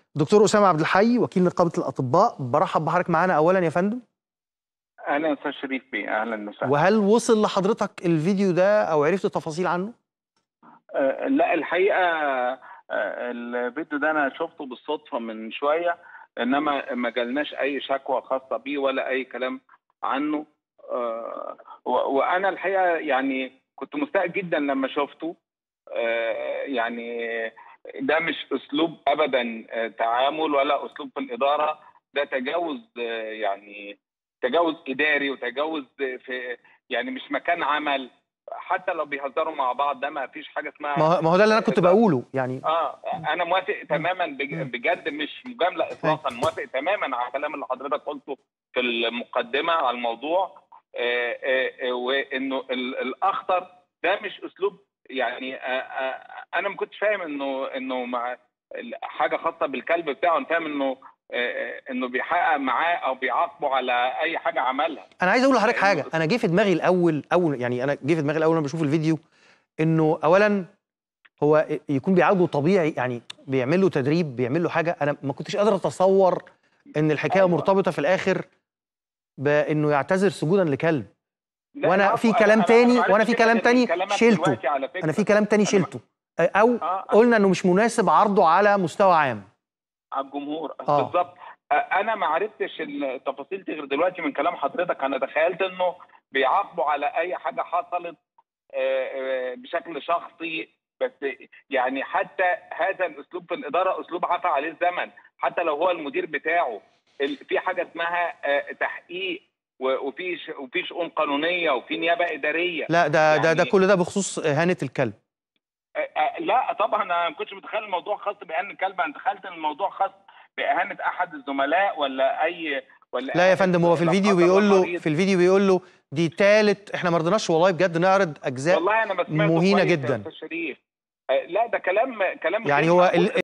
دكتور اسامه عبد الحي وكيل نقابه الاطباء برحب بحضرتك معانا اولا يا فندم اهلا استاذ شريف بيه اهلا وسهلا وهل وصل لحضرتك الفيديو ده او عرفت تفاصيل عنه آه لا الحقيقه آه الفيديو ده انا شفته بالصدفه من شويه انما ما جالناش اي شكوى خاصه بيه ولا اي كلام عنه آه وانا الحقيقه يعني كنت مستاء جدا لما شفته آه يعني ده مش اسلوب ابدا تعامل ولا اسلوب في الاداره ده تجاوز يعني تجاوز اداري وتجاوز في يعني مش مكان عمل حتى لو بيهزروا مع بعض ده ما فيش حاجه اسمها ما هو ده اللي انا كنت بقوله يعني اه انا موافق تماما بجد مش مجامله اطلاقا موافق تماما على الكلام اللي حضرتك قلته في المقدمه على الموضوع آه آه وانه الاخطر ده مش اسلوب يعني انا ما كنتش فاهم انه انه مع حاجه خاصه بالكلب بتاعه انا فاهم انه انه بيحقق معاه او بيعاقبه على اي حاجه عملها انا عايز اقول لحضرتك حاجه انا جه في دماغي الاول اول يعني انا جه في دماغي الاول لما بشوف الفيديو انه اولا هو يكون بيعالجه طبيعي يعني بيعمل له تدريب بيعمل له حاجه انا ما كنتش قادر اتصور ان الحكايه أيوة. مرتبطه في الاخر بانه يعتذر سجودا لكلب وانا في كلام تاني وانا في كلام تاني شلته انا في كلام تاني شلته او قلنا انه مش مناسب عرضه على مستوى عام على الجمهور آه. بالظبط انا ما عرفتش التفاصيل دي غير دلوقتي من كلام حضرتك انا تخيلت انه بيعاقبوا على اي حاجه حصلت بشكل شخصي بس يعني حتى هذا الاسلوب في الاداره اسلوب عفى عليه الزمن حتى لو هو المدير بتاعه في حاجه اسمها تحقيق وفي وفي شؤون قانونيه وفي نيابه اداريه لا ده يعني ده ده كل ده بخصوص اهانه الكلب لا طبعا انا ما كنتش متخيل الموضوع خاص باهانه الكلب انا تخيلت ان الموضوع خاص باهانه احد الزملاء ولا اي ولا لا يا فندم هو في الفيديو بيقول له في الفيديو بيقول له دي ثالث احنا ما رضيناش والله بجد نعرض اجزاء والله انا مهينه جدا شريف لا ده كلام كلام يعني هو